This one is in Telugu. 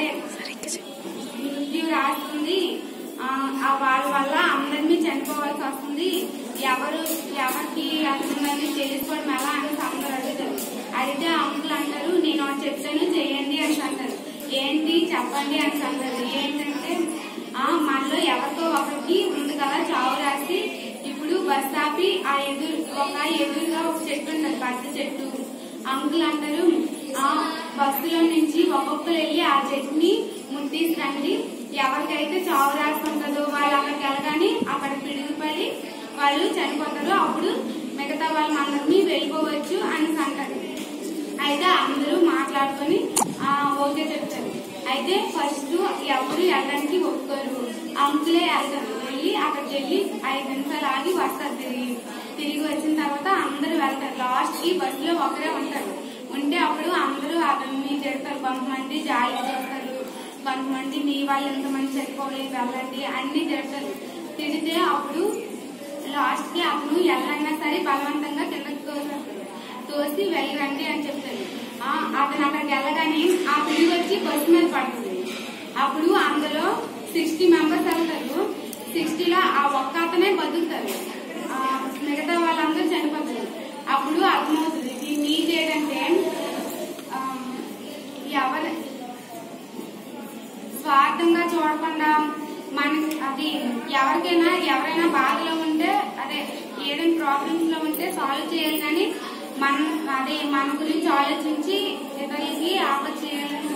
అదే మృత్యు రాస్తుంది ఆ, ఆ వాళ్ళ వల్ల అందరినీ చనిపోవాల్సి వస్తుంది ఎవరు ఎవరికి అతని చేసుకోవడం ఎలా అని అందరూ అడుగుతారు అయితే అంకులు అంటారు నేను ఒకటి చెప్తాను చేయండి అని అంటారు ఏంటి చెప్పండి అని అంటారు ఏంటంటే ఆ మనలో ఎవరితో ఒకరికి ఉంది కదా చావు రాసి ఇప్పుడు బస్ ఆపి ఆ ఎదురు ఒక ఎదురుగా ఒక చెట్టు ఉంటుంది పెద్ద చెట్టు అంకుల్ అంటారు ఆ బస్సులో నుంచి ఒక్కొక్కరు వెళ్ళి ఆ చెట్టుని ముట్టించండి ఎవరికైతే చావు రాసుకుంటుందో వాళ్ళు అక్కడికి వెళ్ళగానే అక్కడ పిడుగుపడి వాళ్ళు చనిపోతారు అప్పుడు మిగతా వాళ్ళందరినీ వెళ్ళిపోవచ్చు అని అంటారు అయితే అందరూ మాట్లాడుకొని ఆ ఓకే చెప్తారు అయితే ఫస్ట్ ఎవరు వెళ్ళడానికి ఒప్పుకోరు అంకులే వెళ్తారు వెళ్ళి అక్కడికి వెళ్ళి ఐదు నిమిషాలు ఆగి వస్తారు తిరిగి తిరిగి వచ్చిన తర్వాత అందరూ వెళ్తారు లాస్ట్ కి బస్సులో ఒకరే ఉంటారు ఉంటే అప్పుడు అందరూ అతన్ని తిడతారు కొంతమంది జాలి చేస్తారు కొంతమంది మీ వాళ్ళు ఎంతమంది చనిపోలేదు వెళ్ళండి అన్ని తిడతారు తిడితే అప్పుడు లాస్ట్ కి అప్పుడు ఎల్లైనా సరే బలవంతంగా కిందకి తోసేస్తారు తోసి వెళ్ళరండి అని చెప్తారు ఆ, అతను అక్కడికి వెళ్ళగానే ఆ పిల్లి వచ్చి బస్సు మీద పడుతుంది అప్పుడు అందులో సిక్స్టీ మెంబర్స్ వెళ్తారు సిక్స్టీలో ఆ ఒక్క అతనే బతుకుతారు ఆ, మిగతా వాళ్ళందరూ చనిపోతారు అప్పుడు అర్థమవుతుంది ఈ నీతి ఏంటంటే ఆ, ఎవరు స్వార్థంగా చూడకుండా మన అది ఎవరికైనా ఎవరైనా బాధలో ఉంటే అదే ఏదైనా ప్రాబ్లమ్స్ లో ఉంటే సాల్వ్ చేయాలి కానీ మన అదే మన గురించి ఆలోచించి ఇతరులకి ఆపద చేయాలని